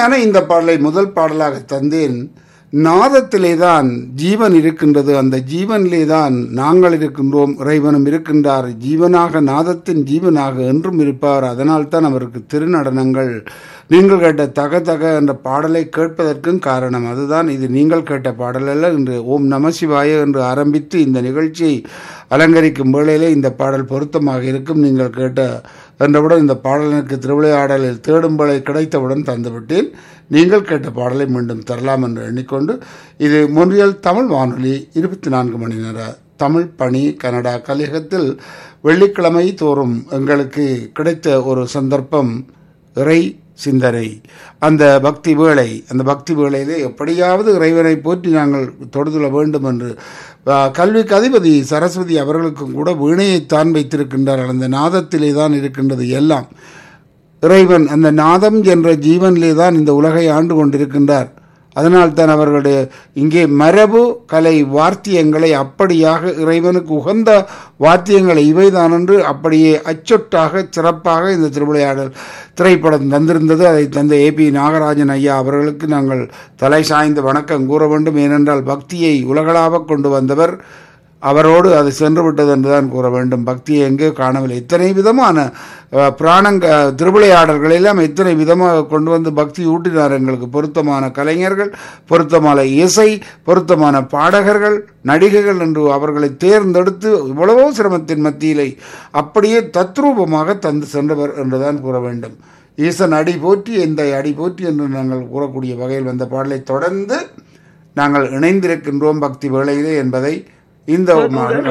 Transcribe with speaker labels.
Speaker 1: அருமையான இந்த பாடலை முதல் பாடலாக தந்தேன் நாதத்திலே தான் ஜீவன் இருக்கின்றது அந்த ஜீவனிலே தான் நாங்கள் இருக்கின்றோம் இறைவனும் இருக்கின்றார் ஜீவனாக நாதத்தின் ஜீவனாக என்றும் இருப்பார் அதனால் தான் அவருக்கு திருநடனங்கள் நீங்கள் கேட்ட தக தக என்ற பாடலை கேட்பதற்கும் காரணம் அதுதான் இது நீங்கள் கேட்ட பாடல் அல்ல என்று ஓம் நமசிவாய என்று ஆரம்பித்து இந்த நிகழ்ச்சியை அலங்கரிக்கும் வேளையிலே இந்த பாடல் பொருத்தமாக இருக்கும் நீங்கள் கேட்ட என்றவுடன் இந்த பாடலுக்கு திருவிளையாடலில் தேடும்பலை கிடைத்தவுடன் தந்துவிட்டேன் நீங்கள் கேட்ட பாடலை மீண்டும் தரலாம் என்று எண்ணிக்கொண்டு இது மொன்றியல் தமிழ் வானொலி இருபத்தி நான்கு மணி நேர தமிழ் பணி கனடா கலிகத்தில் வெள்ளிக்கிழமை தோறும் எங்களுக்கு கிடைத்த ஒரு சந்தர்ப்பம் இறை சிந்தனை அந்த பக்தி வேளை அந்த பக்தி வேளையிலே எப்படியாவது இறைவனை போற்றி நாங்கள் தொடுதுல வேண்டும் என்று ஆ, கல்விக்கு அதிபதி சரஸ்வதி அவர்களுக்கும் கூட வீணையைத்தான் வைத்திருக்கின்றார்கள் அந்த நாதத்திலே தான் இருக்கின்றது எல்லாம் இறைவன் அந்த நாதம் என்ற ஜீவனிலே தான் இந்த உலகை ஆண்டு கொண்டிருக்கின்றார் அதனால் தான் அவர்களுடைய இங்கே மரபு கலை வார்த்தியங்களை அப்படியாக இறைவனுக்கு உகந்த வாத்தியங்களை இவைதான் என்று அப்படியே அச்சொட்டாக சிறப்பாக இந்த திருவிளையாடல் திரைப்படம் தந்திருந்தது அதை தந்த ஏ பி நாகராஜன் ஐயா அவர்களுக்கு நாங்கள் தலை சாய்ந்து வணக்கம் கூற வேண்டும் ஏனென்றால் பக்தியை உலகளாவ கொண்டு வந்தவர் அவரோடு அது சென்று விட்டது என்றுதான் கூற வேண்டும் பக்தியை எங்கே காணவில்லை இத்தனை விதமான அஹ், பிராணங்க திருவிளையாடல்கள் எல்லாம் இத்தனை விதமாக கொண்டு வந்து பக்தி ஊட்டினார் எங்களுக்கு பொருத்தமான கலைஞர்கள் பொருத்தமான இசை பொருத்தமான பாடகர்கள் நடிகைகள் என்று அவர்களை தேர்ந்தெடுத்து இவ்வளவோ சிரமத்தின் மத்தியிலே அப்படியே தத்ரூபமாக தந்து சென்றவர் என்றுதான் கூற வேண்டும் ஈசன் அடி போற்றி இந்த அடி போற்றி என்று நாங்கள் கூறக்கூடிய வகையில் வந்த பாடலை தொடர்ந்து நாங்கள் இணைந்திருக்கின்றோம் பக்தி வேளையிலே என்பதை இந்த ஒரு நாள்